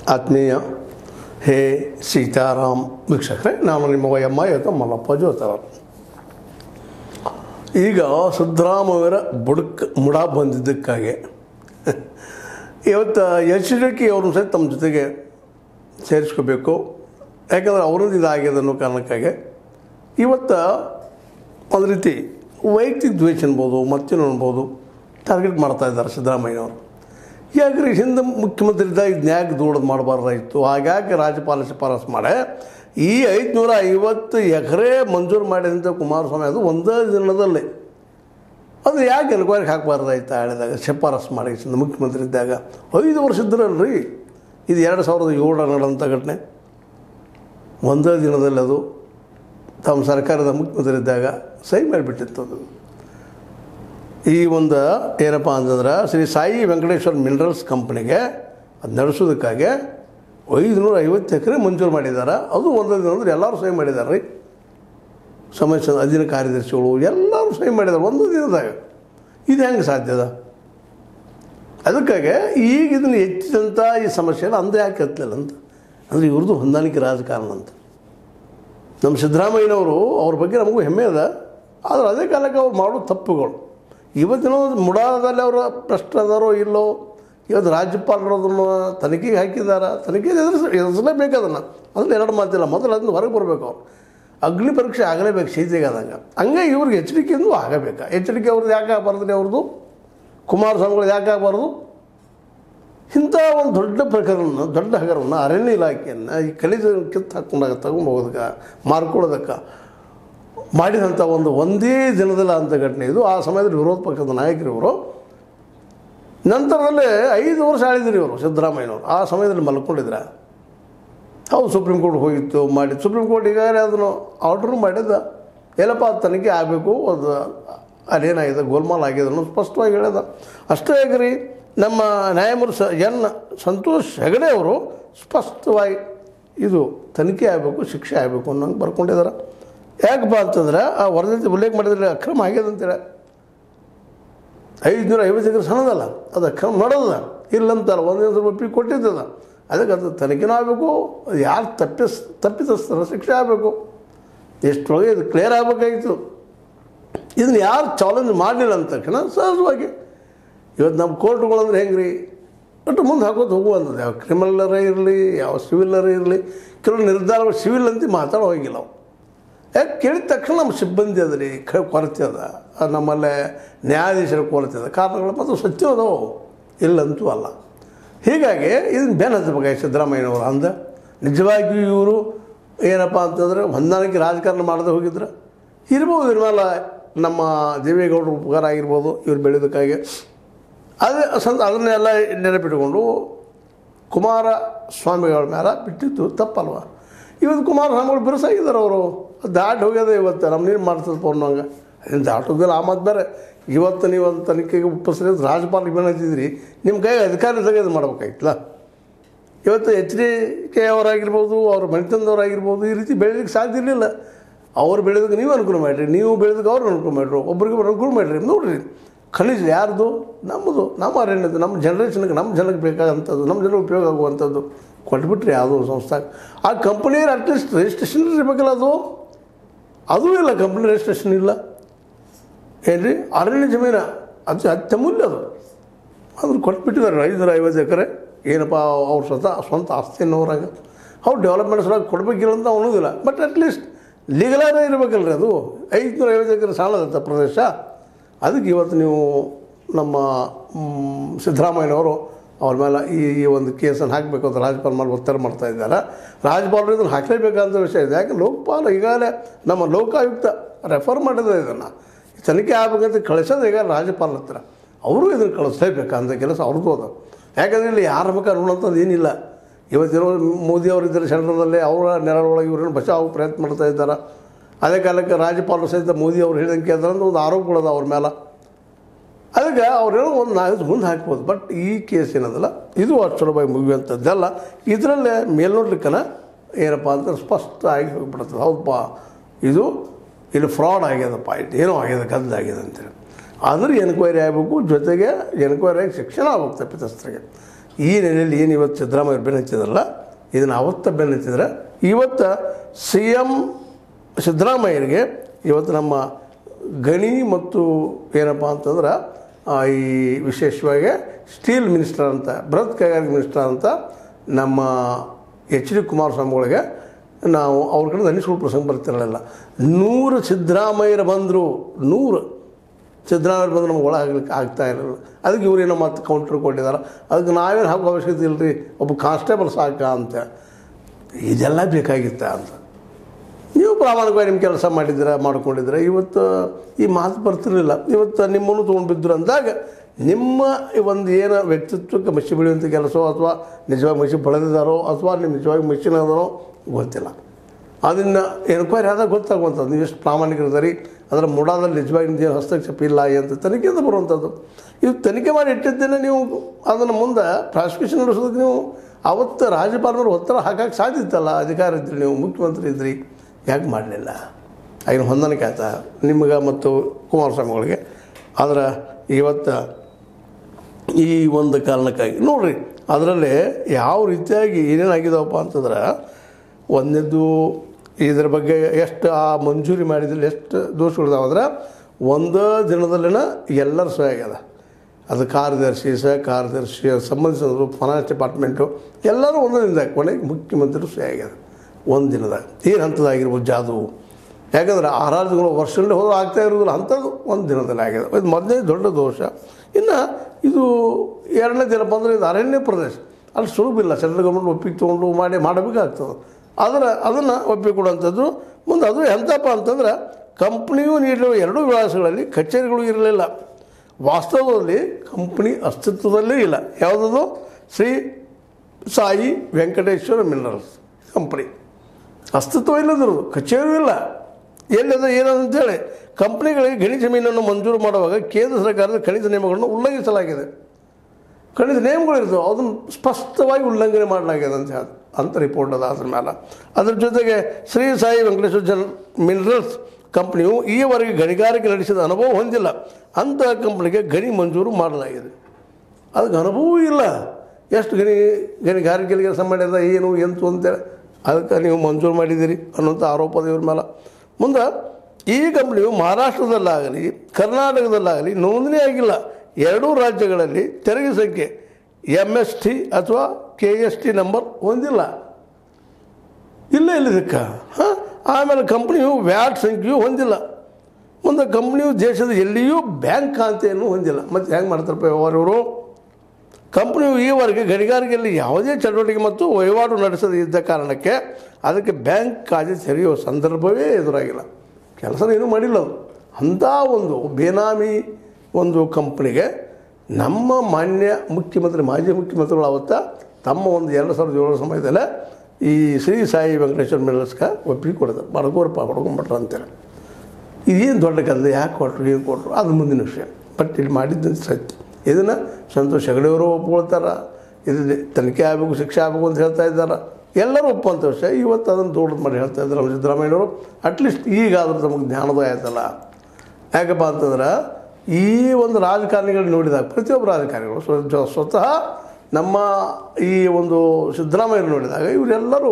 ಆತ್ಮೀಯ ಹೇ ಸೀತಾರಾಮ್ ವೀಕ್ಷಕರೇ ನಾನು ನಿಮ್ಮ ವಯಮ್ಮ ಇವತ್ತು ಮಲ್ಲಪ್ಪ ಜೋತಾರ ಈಗ ಸಿದ್ದರಾಮಯ್ಯರ ಬುಡಕ್ ಮುಡ ಬಂದಿದ್ದಕ್ಕಾಗಿ ಇವತ್ತು ಎಚ್ ಡಿ ಕೆ ಅವ್ರನ್ನ ಸಹಿತ ತಮ್ಮ ಜೊತೆಗೆ ಸೇರಿಸ್ಕೋಬೇಕು ಯಾಕಂದ್ರೆ ಅವರದ್ದು ಇದಾಗಿದೆ ಅನ್ನೋ ಕಾರಣಕ್ಕಾಗಿ ಇವತ್ತು ಒಂದು ರೀತಿ ವೈಯಕ್ತಿಕ ದ್ವೇಷ ಅನ್ಬೋದು ಮತ್ತೇನು ಅನ್ಬೋದು ಟಾರ್ಗೆಟ್ ಮಾಡ್ತಾ ಇದ್ದಾರೆ ಸಿದ್ದರಾಮಯ್ಯನವರು ಯಾಕ್ರಿ ಹಿಂದೆ ಮುಖ್ಯಮಂತ್ರಿ ಇದ್ದಾಗ ಇದನ್ನ ಯಾಕೆ ದೂಡೋದು ಮಾಡಬಾರ್ದಾಯಿತು ಹಾಗಾಗಿ ರಾಜ್ಯಪಾಲ ಶಿಫಾರಸು ಮಾಡೆ ಈ ಐದುನೂರ ಐವತ್ತು ಎಕರೆ ಮಂಜೂರು ಮಾಡಿದಂಥ ಕುಮಾರಸ್ವಾಮಿ ಅದು ಒಂದೇ ದಿನದಲ್ಲಿ ಅದು ಯಾಕೆ ಎನ್ಕ್ವೈರಿಗೆ ಹಾಕಬಾರ್ದಾಯ್ತು ಹೇಳಿದಾಗ ಶಿಫಾರಸು ಮಾಡಿ ಹಿಂದೆ ಮುಖ್ಯಮಂತ್ರಿ ಇದ್ದಾಗ ಐದು ವರ್ಷ ಇದ್ರಲ್ರಿ ಇದು ಎರಡು ಸಾವಿರದ ಏಳರ ನಡೆದಂಥ ಘಟನೆ ಒಂದೇ ದಿನದಲ್ಲಿ ಅದು ತಮ್ಮ ಸರ್ಕಾರದ ಮುಖ್ಯಮಂತ್ರಿ ಇದ್ದಾಗ ಸಹಿ ಮಾಡಿಬಿಟ್ಟಿತ್ತು ಅದು ಈ ಒಂದು ಏನಪ್ಪ ಅಂತಂದ್ರೆ ಶ್ರೀ ಸಾಯಿ ವೆಂಕಟೇಶ್ವರ ಮಿನರಲ್ಸ್ ಕಂಪ್ನಿಗೆ ಅದು ನಡೆಸೋದಕ್ಕಾಗಿ ಐದುನೂರ ಐವತ್ತು ಎಕರೆ ಮಂಜೂರು ಮಾಡಿದ್ದಾರೆ ಅದು ಒಂದೇ ದಿನ ಅಂದ್ರೆ ಎಲ್ಲರೂ ಸಹಿ ಮಾಡಿದ್ದಾರೆ ರೀ ಸಮಸ್ಯೆ ಅಧೀನ ಕಾರ್ಯದರ್ಶಿಗಳು ಎಲ್ಲರೂ ಸಹಿ ಮಾಡಿದ್ದಾರೆ ಒಂದು ದಿನದಾಗ ಇದು ಹೆಂಗೆ ಸಾಧ್ಯದ ಅದಕ್ಕಾಗಿ ಈಗ ಇದನ್ನು ಹೆಚ್ಚಿದಂಥ ಈ ಸಮಸ್ಯೆನ ಅಂದೇ ಯಾಕೆ ಎತ್ತಲಿಲ್ಲ ಅಂತ ಅಂದರೆ ಇವ್ರದ್ದು ಹೊಂದಾಣಿಕೆ ರಾಜಕಾರಣ ಅಂತ ನಮ್ಮ ಸಿದ್ದರಾಮಯ್ಯನವರು ಅವ್ರ ಬಗ್ಗೆ ನಮಗೂ ಹೆಮ್ಮೆ ಅದ ಆದರೆ ಅದೇ ಕಾಲಕ್ಕೆ ಅವ್ರು ಮಾಡೋ ತಪ್ಪುಗಳು ಇವತ್ತಿನ ಮುಡಾದಲ್ಲಿ ಅವರ ಪ್ರಶ್ನೆ ಅದಾರೋ ಇಲ್ಲೋ ಇವತ್ತು ರಾಜ್ಯಪಾಲರು ಅದನ್ನು ತನಿಖೆಗೆ ಹಾಕಿದ್ದಾರೆ ತನಿಖೆ ಎದುರಿಸ ಎದುರಿಸಲೇಬೇಕು ಅದನ್ನು ಅದ್ರಲ್ಲಿ ಎರಡು ಮಾತಿಲ್ಲ ಮೊದಲು ಅದನ್ನು ಹೊರಗೆ ಬರಬೇಕು ಅವ್ರು ಅಗ್ನಿ ಪರೀಕ್ಷೆ ಆಗಲೇಬೇಕು ಶೀತಿಗಾದಂಗೆ ಹಂಗೆ ಇವ್ರಿಗೆ ಎಚ್ಚರಿಕೆಯೂ ಆಗಬೇಕು ಎಚ್ಚರಿಕೆ ಅವ್ರದ್ದು ಯಾಕೆ ಆಗಬಾರ್ದು ಅವ್ರದ್ದು ಕುಮಾರಸ್ವಾಮಿಗಳು ಯಾಕೆ ಆಗಬಾರ್ದು ಇಂಥ ಒಂದು ದೊಡ್ಡ ಪ್ರಕರಣ ದೊಡ್ಡ ಹಗರವನ್ನು ಅರಣ್ಯ ಇಲಾಖೆಯನ್ನು ಈ ಕಲಿತ ಕಿತ್ತು ಹಾಕೊಂಡಾಗ ತಗೊಂಡು ಹೋಗೋದಕ್ಕೆ ಮಾರ್ಕೊಳ್ಳೋದಕ್ಕೆ ಮಾಡಿದಂಥ ಒಂದು ಒಂದೇ ದಿನದಲ್ಲಿ ಅಂಥ ಘಟನೆ ಇದು ಆ ಸಮಯದಲ್ಲಿ ವಿರೋಧ ಪಕ್ಷದ ನಾಯಕರು ಇವರು ನಂತರದಲ್ಲೇ ಐದು ವರ್ಷ ಆಳಿದ್ರು ಇವರು ಸಿದ್ದರಾಮಯ್ಯನವರು ಆ ಸಮಯದಲ್ಲಿ ಮಲ್ಕೊಂಡಿದ್ರ ಹೌದು ಸುಪ್ರೀಂ ಕೋರ್ಟ್ ಹೋಗಿತ್ತು ಮಾಡಿ ಸುಪ್ರೀಂ ಕೋರ್ಟ್ ಈಗಾಗಲೇ ಅದನ್ನು ಆರ್ಡ್ರು ಮಾಡಿದ್ದ ಎಲ್ಲಪ್ಪ ಅದು ತನಿಖೆ ಆಗಬೇಕು ಅದು ಅದೇನಾಗಿದೆ ಗೋಲ್ಮಾಲ್ ಆಗಿದೆ ಅನ್ನೋದು ಸ್ಪಷ್ಟವಾಗಿ ಹೇಳ್ದ ಅಷ್ಟೇ ಆಗ್ರಿ ನಮ್ಮ ನ್ಯಾಯಮೂರ್ತಿ ಸ ಎನ್ ಸಂತೋಷ್ ಹೆಗಡೆ ಅವರು ಸ್ಪಷ್ಟವಾಗಿ ಇದು ತನಿಖೆ ಆಗಬೇಕು ಶಿಕ್ಷೆ ಆಗಬೇಕು ಅನ್ನೋಂಗೆ ಬರ್ಕೊಂಡಿದ್ದಾರೆ ಯಾಕಪ್ಪ ಅಂತಂದ್ರೆ ಆ ವರದಿ ಉಲ್ಲೇಖ ಮಾಡಿದ್ರೆ ಅಕ್ರಮ ಆಗ್ಯದ ಅಂತೇಳಿ ಐದುನೂರ ಐವತ್ತು ಎಕರೆ ಸಣ್ಣದಲ್ಲ ಅದು ಅಕ್ರಮ ಮಾಡೋದ ಇಲ್ಲಂತಲ್ಲ ಒಂದಿನ ಸ್ವಲ್ಪ ಒಪ್ಪಿಗೆ ಕೊಟ್ಟಿದ್ದದ ಅದಕ್ಕೆ ಅದು ತನಿಖೆನೂ ಆಗಬೇಕು ಅದು ಯಾರು ತಪ್ಪಿಸ್ ತಪ್ಪಿತಸ್ಥರ ಶಿಕ್ಷೆ ಆಗಬೇಕು ಎಷ್ಟೊಳಗೆ ಇದು ಕ್ಲಿಯರ್ ಆಗಬೇಕಾಗಿತ್ತು ಇದನ್ನು ಯಾರು ಚಾಲೆಂಜ್ ಮಾಡಲಿಲ್ಲ ಅಂದ ತಕ್ಷಣ ಸಹಜವಾಗಿ ಇವತ್ತು ನಮ್ಮ ಕೋರ್ಟ್ಗಳಂದ್ರೆ ಹೆಂಗೆ ರೀ ಒಟ್ಟು ಮುಂದೆ ಹಾಕೋದು ಹೋಗುವಂಥದ್ದು ಯಾವ ಕ್ರಿಮಿನಲ್ಲರ ಇರಲಿ ಯಾವ ಸಿವಿಲ್ಲರ ಇರಲಿ ಕೆಲವು ನಿರ್ಧಾರಗಳು ಸಿವಿಲ್ ಅಂತ ಮಾತಾಡೋ ಹೋಗಿಲ್ಲ ಅವು ಯಾಕೆ ಕೇಳಿದ ತಕ್ಷಣ ನಮ್ಮ ಸಿಬ್ಬಂದಿ ಅದ ರೀ ಕ ಕೊರತೆ ಅದ ಅದು ನಮ್ಮಲ್ಲೇ ನ್ಯಾಯಾಧೀಶರ ಕೊರತೆ ಅದ ಕಾರಣಗಳು ಮತ್ತು ಸತ್ಯ ಅದಾವು ಇಲ್ಲಂತೂ ಅಲ್ಲ ಹೀಗಾಗಿ ಇದನ್ನು ಬೆನ್ ಹಚ್ಚಬೇಕಾಗಿ ಸಿದ್ದರಾಮಯ್ಯನವರು ಅಂದ ನಿಜವಾಗಿಯೂ ಇವರು ಏನಪ್ಪ ಅಂತಂದ್ರೆ ಹೊಂದಾಣಿಕೆ ರಾಜಕಾರಣ ಮಾಡದೆ ಹೋಗಿದ್ರೆ ಇರ್ಬೋದು ಇರ್ಮಲ್ಲ ನಮ್ಮ ದೇವೇಗೌಡರು ಉಪಕಾರ ಆಗಿರ್ಬೋದು ಇವ್ರು ಬೆಳೆಯೋದಕ್ಕಾಗಿ ಅದೇ ಸಂತ ಅದನ್ನೆಲ್ಲ ನೆನಪಿಟ್ಕೊಂಡು ಕುಮಾರ ಸ್ವಾಮಿಗಳ ಮೇಲೆ ಬಿಟ್ಟಿದ್ದು ತಪ್ಪಲ್ವ ಇವತ್ತು ಕುಮಾರಸ್ವಾಮಿಗಳು ಬಿರುಸಾಗಿದ್ದಾರೆ ಅವರು ದಾಟಿ ಹೋಗ್ಯದ ಇವತ್ತು ನಮ್ಮ ನೀರು ಮಾಡ್ತದಪ್ಪ ಅನ್ನೋಂಗೆ ಅದನ್ನು ದಾಟೋದಿಲ್ಲ ಆ ಮಾತು ಬೇರೆ ಇವತ್ತು ನೀವು ಒಂದು ತನಿಖೆಗೆ ಉಪಸ್ಥಿತ ರಾಜ್ಯಪಾಲರಿಗೆ ಏನು ಹಚ್ಚಿದ್ರಿ ನಿಮ್ಮ ಕೈ ಅಧಿಕಾರಿ ತೆಗೆದು ಮಾಡ್ಬೇಕಾಯ್ತಲ್ಲ ಇವತ್ತು ಎಚ್ ಡಿ ಕೆ ಅವರಾಗಿರ್ಬೋದು ಅವ್ರ ಮನೆತನದವರಾಗಿರ್ಬೋದು ಈ ರೀತಿ ಬೆಳೀಲಿಕ್ಕೆ ಸಾಧ್ಯ ಇರಲಿಲ್ಲ ಅವ್ರು ಬೆಳೆದಕ್ಕೆ ನೀವು ಅನುಕೂಲ ಮಾಡಿರಿ ನೀವು ಬೆಳೆದಕ್ಕೆ ಅವ್ರು ಅನುಕೂಲ ಮಾಡಿರಿ ಒಬ್ರಿಗೊಬ್ರು ಅನುಕೂಲ ಮಾಡಿರಿ ನೋಡಿರಿ ಖನಿಜ ಯಾರ್ದು ನಮ್ಮದು ನಮ್ಮ ಅರಣ್ಯದ್ದು ನಮ್ಮ ಜನ್ರೇಷನ್ಗೆ ನಮ್ಮ ಜನಕ್ಕೆ ಬೇಕಾದಂಥದ್ದು ನಮ್ಮ ಜನಕ್ಕೆ ಉಪಯೋಗ ಆಗುವಂಥದ್ದು ಕೊಟ್ಬಿಟ್ರಿ ಯಾವುದೋ ಒಂದು ಸಂಸ್ಥೆ ಆ ಕಂಪ್ನಿಯವ್ರು ಅಟ್ಲೀಸ್ಟ್ ರಿಜಿಸ್ಟ್ರೇಷನ್ ಇರಬೇಕಲ್ಲ ಅದು ಅದೂ ಇಲ್ಲ ಕಂಪ್ನಿ ರಿಜಿಸ್ಟ್ರೇಷನ್ ಇಲ್ಲ ಏನ್ರಿ ಅರಣ್ಯ ಜಮೀನು ಅದು ಅತ್ಯಮೂಲ್ಯ ಅದು ಅದನ್ನು ಕೊಟ್ಬಿಟ್ಟಿದ್ದಾರೆ ಐನೂರ ಐವತ್ತು ಎಕರೆ ಏನಪ್ಪ ಅವ್ರ ಸ್ವತಃ ಸ್ವಂತ ಆಸ್ತಿ ಅನ್ನೋರಾಗ ಅವ್ರು ಡೆವಲಪ್ಮೆಂಟ್ ಸಲುವಾಗಿ ಕೊಡಬೇಕಿಲ್ಲ ಅಂತ ಅನ್ನೋದಿಲ್ಲ ಬಟ್ ಅಟ್ಲೀಸ್ಟ್ ಲೀಗಲಾರೇ ಇರಬೇಕಲ್ರಿ ಅದು ಐದುನೂರ ಐವತ್ತು ಎಕರೆ ಸಾಲದಂಥ ಪ್ರದೇಶ ಅದಕ್ಕೆ ಇವತ್ತು ನೀವು ನಮ್ಮ ಮ್, ಸಿದ್ದರಾಮಯ್ಯನವರು ಅವ್ರ ಮೇಲೆ ಈ ಈ ಒಂದು ಕೇಸನ್ನು ಹಾಕಬೇಕು ಅಂತ ರಾಜ್ಯಪಾಲ ಮೇಲೆ ಒತ್ತಡ ಮಾಡ್ತಾ ಇದ್ದಾರೆ ರಾಜ್ಯಪಾಲರು ಇದನ್ನು ಹಾಕಲೇಬೇಕಂತ ವಿಷಯ ಇದೆ ಯಾಕೆ ಲೋಕಪಾಲ ಈಗಾಗಲೇ ನಮ್ಮ ಲೋಕಾಯುಕ್ತ ರೆಫರ್ ಮಾಡಿದೆ ಇದನ್ನು ತನಿಖೆ ಆಗಬೇಕಂತ ಕಳಿಸೋದು ಈಗ ರಾಜ್ಯಪಾಲ ಹತ್ರ ಅವರು ಇದನ್ನು ಕಳಿಸ್ಲೇಬೇಕಂತ ಕೆಲಸ ಅವ್ರದ್ದು ಅದ ಯಾಕಂದರೆ ಇಲ್ಲಿ ಯಾರ ಮುಖ ನೋಡೋಂಥದ್ದು ಏನಿಲ್ಲ ಇವತ್ತಿರೋ ಮೋದಿ ಅವರು ಇದ್ದಾರೆ ಸೆಂಟ್ರದಲ್ಲಿ ಅವರ ನೆರಳೊಳಗೆ ಇವ್ರನ್ನ ಬಚಾವು ಪ್ರಯತ್ನ ಮಾಡ್ತಾ ಇದ್ದಾರೆ ಅದೇ ಕಾಲಕ್ಕೆ ರಾಜ್ಯಪಾಲರು ಸಹಿತ ಮೋದಿ ಅವರು ಹೇಳಿದಂಗೆ ಕೇಳಿದ್ರೆ ಒಂದು ಆರೋಪಗಳದ ಅವ್ರ ಮೇಲೆ ಅದಕ್ಕೆ ಅವ್ರೇನೋ ಒಂದು ನಾಲ್ಕು ಮುಂದೆ ಹಾಕ್ಬೋದು ಬಟ್ ಈ ಕೇಸ್ ಏನದಲ್ಲ ಇದು ಅಷ್ಟು ಸುಲಭವಾಗಿ ಮುಗಿಯುವಂಥದ್ದಲ್ಲ ಇದರಲ್ಲೇ ಮೇಲ್ನೋಡ್ಲಿಕ್ಕನ ಏನಪ್ಪ ಅಂತ ಸ್ಪಷ್ಟ ಆಗಿ ಹೋಗ್ಬಿಡ್ತದೆ ಹೌದಪ್ಪ ಇದು ಇಲ್ಲಿ ಫ್ರಾಡ್ ಆಗ್ಯದಪ್ಪ ಇದು ಏನೋ ಆಗ್ಯದ ಗದ್ದಾಗ್ಯದ ಅಂತೇಳಿ ಆದ್ರೆ ಎನ್ಕ್ವೈರಿ ಆಗಬೇಕು ಜೊತೆಗೆ ಎನ್ಕ್ವೈರಿ ಆಗಿ ಶಿಕ್ಷಣ ಆಗ್ಬೇಕು ತಪ್ಪಿತಸ್ಥರಿಗೆ ಈ ನೆಲೆಯಲ್ಲಿ ಏನು ಇವತ್ತು ಸಿದ್ದರಾಮಯ್ಯ ಬೆನ್ನು ಹಚ್ಚಿದ್ರಲ್ಲ ಇದನ್ನು ಅವತ್ತ ಬೆನ್ನು ಹಚ್ಚಿದ್ರೆ ಇವತ್ತು ಸಿ ಎಮ್ ಸಿದ್ದರಾಮಯ್ಯರಿಗೆ ಇವತ್ತು ನಮ್ಮ ಗಣಿ ಮತ್ತು ಏನಪ್ಪ ಅಂತಂದ್ರೆ ಆ, ಈ ವಿಶೇಷವಾಗಿ ಸ್ಟೀಲ್ ಮಿನಿಸ್ಟರ್ ಅಂತ ಬೃಹತ್ ಕೈಗಾರಿಕೆ ಮಿನಿಸ್ಟರ್ ಅಂತ ನಮ್ಮ ಎಚ್ ಡಿ ಕುಮಾರಸ್ವಾಮಿಗಳಿಗೆ ನಾವು ಅವ್ರ ಕಡೆ ಅನಿಸ್ಕೊಳ್ಳೋ ಪ್ರಸಂಗ ಬರ್ತಿರಲಿಲ್ಲ ನೂರು ಸಿದ್ದರಾಮಯ್ಯರು ಬಂದರು ನೂರು ಸಿದ್ದರಾಮಯ್ಯ ಬಂದು ನಮ್ಗೆ ಒಳಗಾಗ್ಲಿಕ್ಕೆ ಆಗ್ತಾ ಇರಲಿಲ್ಲ ಅದಕ್ಕೆ ಇವರೇನೋ ಮತ್ತೆ ಕೌಂಟ್ರ್ ಕೊಟ್ಟಿದ್ದಾರೆ ಅದಕ್ಕೆ ನಾವೇನು ಹಾಕೋ ಅವಶ್ಯಕತೆ ಇಲ್ಲ ರೀ ಒಬ್ಬ ಕಾನ್ಸ್ಟೇಬಲ್ ಸಾಕ ಅಂತ ಇದೆಲ್ಲ ಬೇಕಾಗಿತ್ತ ಅಂತ ನೀವು ಪ್ರಾಮಾಣಿಕವಾಗಿ ನಿಮ್ಮ ಕೆಲಸ ಮಾಡಿದ್ದೀರ ಮಾಡ್ಕೊಂಡಿದ್ದೀರ ಇವತ್ತು ಈ ಮಾತು ಬರ್ತಿರಲಿಲ್ಲ ಇವತ್ತು ನಿಮ್ಮನ್ನು ತೊಗೊಂಡು ಬಿದ್ದರು ಅಂದಾಗ ನಿಮ್ಮ ಈ ಒಂದು ಏನು ವ್ಯಕ್ತಿತ್ವಕ್ಕೆ ಮಸಿ ಬೆಳೆಯುವಂಥ ಕೆಲಸವೋ ಅಥವಾ ನಿಜವಾಗಿ ಮಸಿ ಬೆಳೆದಿದ್ದಾರೋ ಅಥವಾ ನಿಮ್ಮ ನಿಜವಾಗಿ ಮಷಿನ್ ಅದಾರೋ ಗೊತ್ತಿಲ್ಲ ಅದನ್ನು ಎನ್ಕ್ವೈರಿ ಆದಾಗ ಗೊತ್ತಾಗುವಂಥದ್ದು ನೀವು ಎಷ್ಟು ಪ್ರಾಮಾಣಿಕರಿದ್ದೀರಿ ಅದರ ಮುಡಾದಲ್ಲಿ ನಿಜವಾಗಿ ನಿಮ್ದು ಏನು ಹಸ್ತಕ್ಷೇಪ ಇಲ್ಲ ಅಂತ ತನಿಖೆಯಿಂದ ಬರುವಂಥದ್ದು ಇದು ತನಿಖೆ ಮಾಡಿ ಇಟ್ಟಿದ್ದೇನೆ ನೀವು ಅದನ್ನು ಮುಂದೆ ಪ್ರಾಸಿಕ್ಯೂಷನ್ ನಡೆಸೋದಕ್ಕೆ ನೀವು ಅವತ್ತು ರಾಜ್ಯಪಾಲರು ಒತ್ತಡ ಹಾಕಕ್ಕೆ ಸಾಧ್ಯ ಇತ್ತಲ್ಲ ಅಧಿಕಾರ ಇದ್ರಿ ನೀವು ಮುಖ್ಯಮಂತ್ರಿ ಇದ್ರಿ ಯಾಕೆ ಮಾಡಲಿಲ್ಲ ಆಗಿನ ಹೊಂದಾಣಿಕೆ ಆಯ್ತಾ ನಿಮಗೆ ಮತ್ತು ಕುಮಾರಸ್ವಾಮಿಗಳಿಗೆ ಆದ್ರೆ ಇವತ್ತು ಈ ಒಂದು ಕಾರಣಕ್ಕಾಗಿ ನೋಡ್ರಿ ಅದರಲ್ಲಿ ಯಾವ ರೀತಿಯಾಗಿ ಏನೇನಾಗಿದಾವಪ್ಪ ಅಂತಂದ್ರೆ ಒಂದನೇದು ಇದ್ರ ಬಗ್ಗೆ ಎಷ್ಟು ಆ ಮಂಜೂರಿ ಮಾಡಿದಲ್ಲಿ ಎಷ್ಟು ದೋಷಗಳಿದಾವೆ ಅಂದ್ರೆ ಒಂದು ದಿನದಲ್ಲಿನ ಎಲ್ಲರ ಸಹ ಆಗ್ಯದ ಅದು ಕಾರ್ಯದರ್ಶಿ ಸಹ ಕಾರ್ಯದರ್ಶಿ ಸಂಬಂಧಿಸಿದ್ರು ಫೈನಾನ್ಸ್ ಡಿಪಾರ್ಟ್ಮೆಂಟು ಎಲ್ಲರೂ ಒಂದು ದಿನದಾಗ ಕೊನೆಗೆ ಮುಖ್ಯಮಂತ್ರಿ ಸಹ ಆಗ್ಯದ ಒಂದು ದಿನದಾಗ ಏನು ಹಂತದಾಗಿರ್ಬೋದು ಜಾದು ಯಾಕಂದ್ರೆ ಆರಾರು ತಿಂಗಳು ವರ್ಷದಲ್ಲಿ ಹೋದ್ರೆ ಆಗ್ತಾ ಇರೋದಿಲ್ಲ ಅಂಥದ್ದು ಒಂದು ದಿನದಲ್ಲಿ ಆಗಿದೆ ಇದು ಮೊದಲನೇ ದೊಡ್ಡ ದೋಷ ಇನ್ನು ಇದು ಎರಡನೇ ದಿನ ಬಂದರೆ ಇದು ಅರಣ್ಯ ಪ್ರದೇಶ ಅಲ್ಲಿ ಸುಲಭಿಲ್ಲ ಸೆಂಟ್ರಲ್ ಗೌರ್ಮೆಂಟ್ ಒಪ್ಪಿಗೆ ತೊಗೊಂಡು ಮಾಡಿ ಮಾಡಬೇಕಾಗ್ತದೆ ಆದರೆ ಅದನ್ನು ಒಪ್ಪಿಗೆ ಕೊಡುವಂಥದ್ದು ಮುಂದೆ ಅದು ಎಂತಪ್ಪ ಅಂತಂದ್ರೆ ಕಂಪ್ನಿಯು ನೀಡಿರುವ ಎರಡೂ ವಿಳಾಸಗಳಲ್ಲಿ ಕಚೇರಿಗಳು ಇರಲಿಲ್ಲ ವಾಸ್ತವದಲ್ಲಿ ಕಂಪ್ನಿ ಅಸ್ತಿತ್ವದಲ್ಲೇ ಇಲ್ಲ ಯಾವುದದು ಶ್ರೀ ಸಾಯಿ ವೆಂಕಟೇಶ್ವರ ಮಿನರಲ್ಸ್ ಕಂಪ್ನಿ ಅಸ್ತಿತ್ವ ಇಲ್ಲದಿರೋದು ಕಚೇರಿ ಇಲ್ಲ ಎಲ್ಲದ ಏನದು ಅಂತೇಳಿ ಕಂಪ್ನಿಗಳಿಗೆ ಗಣಿ ಜಮೀನನ್ನು ಮಂಜೂರು ಮಾಡುವಾಗ ಕೇಂದ್ರ ಸರ್ಕಾರದ ಖನಿಜ ನಿಯಮಗಳನ್ನು ಉಲ್ಲಂಘಿಸಲಾಗಿದೆ ಖನಿಜ ನಿಯಮಗಳು ಇರ್ತವೆ ಅದನ್ನು ಸ್ಪಷ್ಟವಾಗಿ ಉಲ್ಲಂಘನೆ ಮಾಡಲಾಗಿದೆ ಅಂತ ಹೇಳಿ ಅಂತ ರಿಪೋರ್ಟ್ ಅದ ಅದ್ರ ಮೇಲೆ ಅದ್ರ ಜೊತೆಗೆ ಶ್ರೀ ಸಾಯಿ ವೆಂಕಟೇಶ್ವರ ಜನ್ ಮಿನರಲ್ಸ್ ಕಂಪ್ನಿಯು ಈವರೆಗೆ ಗಣಿಗಾರಿಕೆ ನಡೆಸಿದ ಅನುಭವ ಹೊಂದಿಲ್ಲ ಅಂತಹ ಕಂಪ್ನಿಗೆ ಗಣಿ ಮಂಜೂರು ಮಾಡಲಾಗಿದೆ ಅದಕ್ಕೆ ಅನುಭವ ಇಲ್ಲ ಎಷ್ಟು ಗಣಿ ಗಣಿಗಾರಿಕೆಯಲ್ಲಿ ಕೆಲಸ ಮಾಡ್ಯದ ಏನು ಎಂತು ಅಂತೇಳಿ ಅದಕ್ಕೆ ನೀವು ಮಂಜೂರು ಮಾಡಿದ್ದೀರಿ ಅನ್ನೋಂಥ ಆರೋಪದ ಇವ್ರ ಮೇಲೆ ಮುಂದೆ ಈ ಕಂಪ್ನಿಯು ಮಹಾರಾಷ್ಟ್ರದಲ್ಲಾಗಲಿ ಕರ್ನಾಟಕದಲ್ಲಾಗಲಿ ನೋಂದಣಿ ಆಗಿಲ್ಲ ಎರಡೂ ರಾಜ್ಯಗಳಲ್ಲಿ ತೆರಿಗೆ ಸಂಖ್ಯೆ ಎಮ್ ಎಸ್ ಟಿ ಅಥವಾ ಕೆ ಎಸ್ ಟಿ ನಂಬರ್ ಹೊಂದಿಲ್ಲ ಇಲ್ಲ ಇಲ್ಲ ಇದಕ್ಕೆ ಹಾಂ ಆಮೇಲೆ ಕಂಪ್ನಿಯು ವ್ಯಾಟ್ ಸಂಖ್ಯೆಯು ಹೊಂದಿಲ್ಲ ಮುಂದೆ ಕಂಪ್ನಿಯು ದೇಶದ ಎಲ್ಲಿಯೂ ಬ್ಯಾಂಕ್ ಖಾತೆಯನ್ನು ಹೊಂದಿಲ್ಲ ಮತ್ತು ಹೆಂಗೆ ಮಾಡ್ತಾರಪ್ಪ ವ್ಯವಹಾರ ಇವರು ಕಂಪ್ನಿಯು ಈವರೆಗೆ ಗಣಿಗಾರಿಕೆಯಲ್ಲಿ ಯಾವುದೇ ಚಟುವಟಿಕೆ ಮತ್ತು ವಹಿವಾಟು ನಡೆಸದೇ ಇದ್ದ ಕಾರಣಕ್ಕೆ ಅದಕ್ಕೆ ಬ್ಯಾಂಕ್ ಖಾತೆ ತೆರೆಯುವ ಸಂದರ್ಭವೇ ಎದುರಾಗಿಲ್ಲ ಕೆಲಸ ಏನೂ ಮಾಡಿಲ್ಲ ಅದು ಅಂಥ ಒಂದು ಬೇನಾಮಿ ಒಂದು ಕಂಪ್ನಿಗೆ ನಮ್ಮ ಮಾನ್ಯ ಮುಖ್ಯಮಂತ್ರಿ ಮಾಜಿ ಮುಖ್ಯಮಂತ್ರಿಗಳು ಅವತ್ತ ತಮ್ಮ ಒಂದು ಎರಡು ಸಾವಿರದ ಏಳರ ಸಮಯದಲ್ಲೇ ಈ ಶ್ರೀ ಸಾಯಿ ವೆಂಕಟೇಶ್ವರ ಮಿಡಲ್ಸ್ಗೆ ಒಪ್ಪಿಗೆ ಕೊಡ್ತಾರೆ ಬಡಗೋರಪ್ಪ ಹೊಡ್ಕೊಂಡ್ಬಿಟ್ರು ಅಂತೇಳಿ ಇದೇನು ದೊಡ್ಡ ಕದ ಯಾಕೆ ಕೊಟ್ಟರು ಏನು ಕೊಟ್ಟರು ಅದು ಮುಂದಿನ ವಿಷಯ ಬಟ್ ಇಲ್ಲಿ ಮಾಡಿದ್ದು ಸತ್ಯ ಇದನ್ನು ಸಂತೋಷ್ ಹೆಗಡೆಯವರು ಒಪ್ಕೊಳ್ತಾರೆ ಇದು ತನಿಖೆ ಆಗಬೇಕು ಶಿಕ್ಷೆ ಆಗಬೇಕು ಅಂತ ಹೇಳ್ತಾ ಇದ್ದಾರೆ ಎಲ್ಲರೂ ಒಪ್ಪುವಂಥ ವಿಷಯ ಇವತ್ತು ಅದನ್ನು ದೊಡ್ಡದು ಮಾಡಿ ಹೇಳ್ತಾ ಇದ್ದಾರೆ ನಮ್ಮ ಸಿದ್ದರಾಮಯ್ಯವರು ಅಟ್ಲೀಸ್ಟ್ ಈಗಾದರೂ ನಮಗೆ ಜ್ಞಾನೋದಯ ಆಯ್ತಲ್ಲ ಯಾಕಪ್ಪ ಅಂತಂದ್ರೆ ಈ ಒಂದು ರಾಜಕಾರಣಿಗಳು ನೋಡಿದಾಗ ಪ್ರತಿಯೊಬ್ಬ ರಾಜಕಾರಣಿಗಳು ಸ್ವ ಜ- ಸ್ವತಃ ನಮ್ಮ ಈ ಒಂದು ಸಿದ್ದರಾಮಯ್ಯರು ನೋಡಿದಾಗ ಇವರೆಲ್ಲರೂ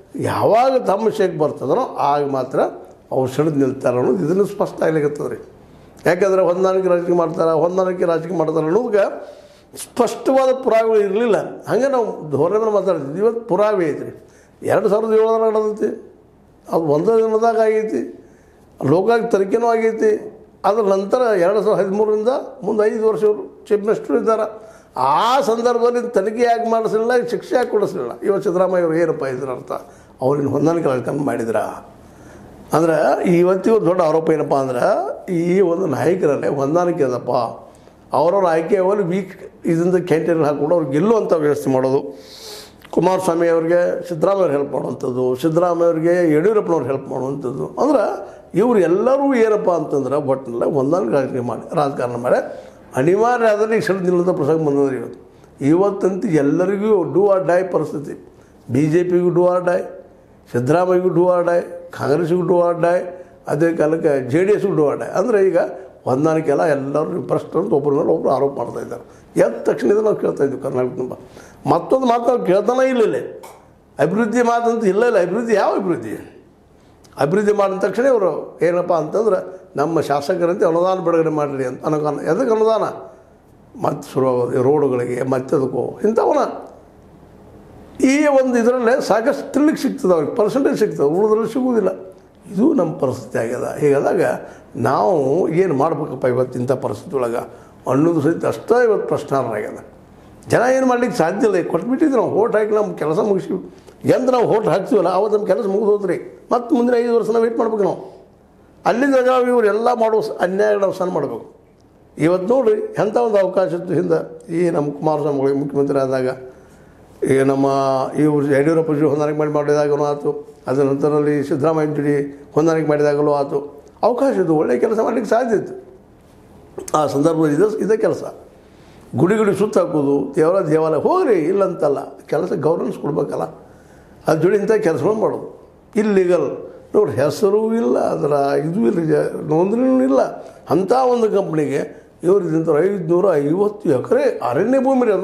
ಯಾವಾಗ ತಮ್ಮ ವಿಷಯಕ್ಕೆ ಬರ್ತದೋ ಆಗ ಮಾತ್ರ ಅವ್ರು ಸಿಡಿದು ನಿಲ್ತಾರೆ ಅನ್ನೋದು ಇದನ್ನು ಸ್ಪಷ್ಟ ಆಗ್ಲಿಕ್ಕತ್ತದ ರೀ ಯಾಕಂದರೆ ಹೊಂದಾಣಿಕೆ ರಾಜಕೀಯ ಮಾಡ್ತಾರೆ ಹೊಂದಾಣಿಕೆ ರಾಜಕೀಯ ಮಾಡ್ತಾರೆ ಅನ್ನೋದಕ್ಕೆ ಸ್ಪಷ್ಟವಾದ ಪುರಾವೆಗಳು ಇರಲಿಲ್ಲ ಹಂಗೆ ನಾವು ಧೋರಣೆ ಮೇಲೆ ಮಾತಾಡ್ತಿದ್ವಿ ಇವತ್ತು ಪುರಾವೆ ಐತ್ರಿ ಎರಡು ಸಾವಿರದ ಏಳರಾಗ ನಡೆದೈತಿ ಅದು ಒಂದೇ ದಿನದಾಗ ಆಗೈತಿ ಲೋಕಾಯುಕ್ತ ತನಿಖೆನೂ ಆಗೈತಿ ಅದ್ರ ನಂತರ ಎರಡು ಸಾವಿರದ ಹದಿಮೂರರಿಂದ ಮುಂದೆ ಐದು ವರ್ಷ ಇವರು ಚೀಫ್ ಮಿನಿಸ್ಟರ್ ಇದ್ದಾರೆ ಆ ಸಂದರ್ಭದಲ್ಲಿ ತನಿಖೆ ಯಾಕೆ ಮಾಡಿಸಲಿಲ್ಲ ಶಿಕ್ಷೆ ಯಾಕೆ ಕೊಡಿಸಲಿಲ್ಲ ಇವತ್ತು ಸಿದ್ದರಾಮಯ್ಯ ಅವರು ಏನಪ್ಪ ಇದ್ರ ಅರ್ಥ ಅವ್ರಿನ ಹೊಂದಾಣಿಕೆ ರಾಜಕಾರಣ ಮಾಡಿದ್ರ ಅಂದ್ರೆ ಇವತ್ತಿಗೂ ದೊಡ್ಡ ಆರೋಪ ಏನಪ್ಪ ಅಂದ್ರೆ ಈ ಒಂದು ನಾಯಕರಲ್ಲೇ ಹೊಂದಾಣಿಕೆ ಅದಪ್ಪ ಅವರವ್ರ ಆಯ್ಕೆ ಅವರು ವೀಕ್ ಇದರಿಂದ ಕ್ಯಾಂಟೀನ್ ಹಾಕ್ಕೊಂಡು ಅವ್ರು ಗೆಲ್ಲುವಂಥ ವ್ಯವಸ್ಥೆ ಮಾಡೋದು ಕುಮಾರಸ್ವಾಮಿ ಅವ್ರಿಗೆ ಸಿದ್ದರಾಮಯ್ಯ ಅವ್ರು ಹೆಲ್ಪ್ ಮಾಡುವಂಥದ್ದು ಸಿದ್ದರಾಮಯ್ಯ ಅವ್ರಿಗೆ ಯಡಿಯೂರಪ್ಪನವ್ರು ಹೆಲ್ಪ್ ಮಾಡುವಂಥದ್ದು ಅಂದ್ರೆ ಇವರು ಎಲ್ಲರೂ ಏನಪ್ಪ ಅಂತಂದ್ರೆ ಒಟ್ಟಿನಲ್ಲ ಹೊಂದಾಣಿಕೆ ರಾಜಕೀಯ ಮಾಡಿ ರಾಜಕಾರಣ ಮಾಡಿ ಅನಿವಾರ್ಯ ಆದರೆ ಈ ಸಣ್ಣ ನಿಲ್ಲದ ಪ್ರಸಂಗ ಬಂದದ್ರಿ ಇವತ್ತು ಇವತ್ತಂತೂ ಎಲ್ಲರಿಗೂ ಡೂ ಆರ್ ಡೈ ಪರಿಸ್ಥಿತಿ ಬಿ ಜೆ ಪಿಗೂ ಡೂ ಆರ್ ಡೈ ಸಿದ್ದರಾಮಯ್ಯಗೂ ಡೂ ಆರ್ ಡೈ ಕಾಂಗ್ರೆಸ್ಸಿಗೂ ಡೂ ಆರ್ ಡೈ ಅದೇ ಕಾಲಕ್ಕೆ ಜೆ ಡಿ ಎಸ್ಗೂ ಡೂ ಆರ್ ಡೈ ಅಂದರೆ ಈಗ ಹೊಂದಾಣಿಕೆ ಎಲ್ಲ ಎಲ್ಲರೂ ಭ್ರಷ್ಟ ಅಂತ ಒಬ್ಬರ ಮೇಲೆ ಒಬ್ಬರು ಆರೋಪ ಮಾಡ್ತಾ ಇದ್ದಾರೆ ಎದ್ದ ತಕ್ಷಣ ನಾವು ಕೇಳ್ತಾ ಇದ್ವಿ ಕರ್ನಾಟಕ ತುಂಬ ಮತ್ತೊಂದು ಮಾತು ನಾವು ಕೇಳ್ತಾನೆ ಇಲ್ಲ ಇಲ್ಲಿ ಅಭಿವೃದ್ಧಿ ಮಾತಂತ ಇಲ್ಲ ಇಲ್ಲ ಅಭಿವೃದ್ಧಿ ಯಾವ ಅಭಿವೃದ್ಧಿ ಅಭಿವೃದ್ಧಿ ಮಾಡಿದ ತಕ್ಷಣ ಇವರು ಏನಪ್ಪ ಅಂತಂದ್ರೆ ನಮ್ಮ ಶಾಸಕರಂತೆ ಅನುದಾನ ಬಿಡುಗಡೆ ಮಾಡಲಿ ಅಂತ ಅನುದಾನ ಎದಕ್ಕೆ ಅನುದಾನ ಮತ್ತು ಶುರುವಾಗೋದು ರೋಡುಗಳಿಗೆ ಮತ್ತದಕ್ಕೂ ಇಂಥವನ್ನ ಈ ಒಂದು ಇದರಲ್ಲೇ ಸಾಕಷ್ಟು ತಿಳ್ಲಿಕ್ಕೆ ಸಿಗ್ತದೆ ಅವ್ರಿಗೆ ಪರ್ಸೆಂಟೇಜ್ ಸಿಗ್ತದೆ ಉಳಿದ್ರಲ್ಲಿ ಸಿಗುವುದಿಲ್ಲ ಇದು ನಮ್ಮ ಪರಿಸ್ಥಿತಿ ಆಗ್ಯದ ಹೀಗಾದಾಗ ನಾವು ಏನು ಮಾಡ್ಬೇಕಪ್ಪ ಇವತ್ತು ಇಂಥ ಪರಿಸ್ಥಿತಿ ಒಳಗೆ ಅನ್ನೋದು ಸಹಿತ ಅಷ್ಟೇ ಇವತ್ತು ಪ್ರಶ್ನಾರ್ಹ ಆಗ್ಯದ ಜನ ಏನು ಮಾಡ್ಲಿಕ್ಕೆ ಸಾಧ್ಯ ಇಲ್ಲ ಕೊಟ್ಬಿಟ್ಟಿದ್ವಿ ನಾವು ಓಟ್ ಹಾಕಿ ನಮ್ಮ ಕೆಲಸ ಮುಗಿಸಿವಿ ಎಂತ ನಾವು ಓಟ್ ಹಾಕ್ತೀವಲ್ಲ ಆವತ್ತು ನಮ್ಮ ಕೆಲಸ ಮುಗಿದೋದ್ರಿ ಮತ್ತು ಮುಂದಿನ ಐದು ವರ್ಷ ನಾವು ವೇಟ್ ಮಾಡ್ಬೇಕು ನಾವು ಅಲ್ಲಿಂದ ನಾವು ಇವ್ರು ಎಲ್ಲ ಮಾಡೋ ಸ- ಅನ್ಯಾಯ ನಾವು ಸಣ್ಣ ಮಾಡಬೇಕು ಇವತ್ತು ನೋಡ್ರಿ ಎಂಥ ಒಂದು ಅವಕಾಶ ಇತ್ತು ಹಿಂದೆ ಈ ನಮ್ಮ ಕುಮಾರಸ್ವಾಮಿಗಳಿಗೆ ಮುಖ್ಯಮಂತ್ರಿ ಆದಾಗ ಈಗ ನಮ್ಮ ಇವರು ಯಡಿಯೂರಪ್ಪ ಜೊತೆ ಹೊಂದಾಣಿಕೆ ಮಾಡಿ ಮಾಡಿದಾಗಲೂ ಆಯಿತು ಅದರ ನಂತರದಲ್ಲಿ ಸಿದ್ದರಾಮಯ್ಯ ಜೊತೆ ಹೊಂದಾಣಿಕೆ ಮಾಡಿದಾಗಲೂ ಆಯಿತು ಅವಕಾಶ ಇತ್ತು ಒಳ್ಳೆಯ ಕೆಲಸ ಮಾಡಲಿಕ್ಕೆ ಸಾಧ್ಯ ಇತ್ತು ಆ ಸಂದರ್ಭದಲ್ಲಿ ಇದು ಇದೇ ಕೆಲಸ ಗುಡಿ ಗುಡಿ ಸುತ್ತ ಹಾಕೋದು ದೇವರ ದೇವಾಲಯ ಹೋಗ್ರಿ ಇಲ್ಲಂತಲ್ಲ ಕೆಲಸ ಗೌರ್ನೆನ್ಸ್ ಕೊಡ್ಬೇಕಲ್ಲ ಅದ್ರ ಜೋಡಿ ಇಂಥ ಕೆಲಸಗಳು ಮಾಡೋದು ಇಲ್ಲಿಗಲ್ ನೋಡಿ ಹೆಸರು ಇಲ್ಲ ಅದರ ಇದು ಇಲ್ಲ ಜ- ನೋಂದಣಿನೂ ಇಲ್ಲ ಅಂಥ ಒಂದು ಕಂಪ್ನಿಗೆ ಇವ್ರದಿಂದ ಐದುನೂರ ಐವತ್ತು ಎಕರೆ ಅರಣ್ಯ ಭೂಮಿ ರೀ ಅದು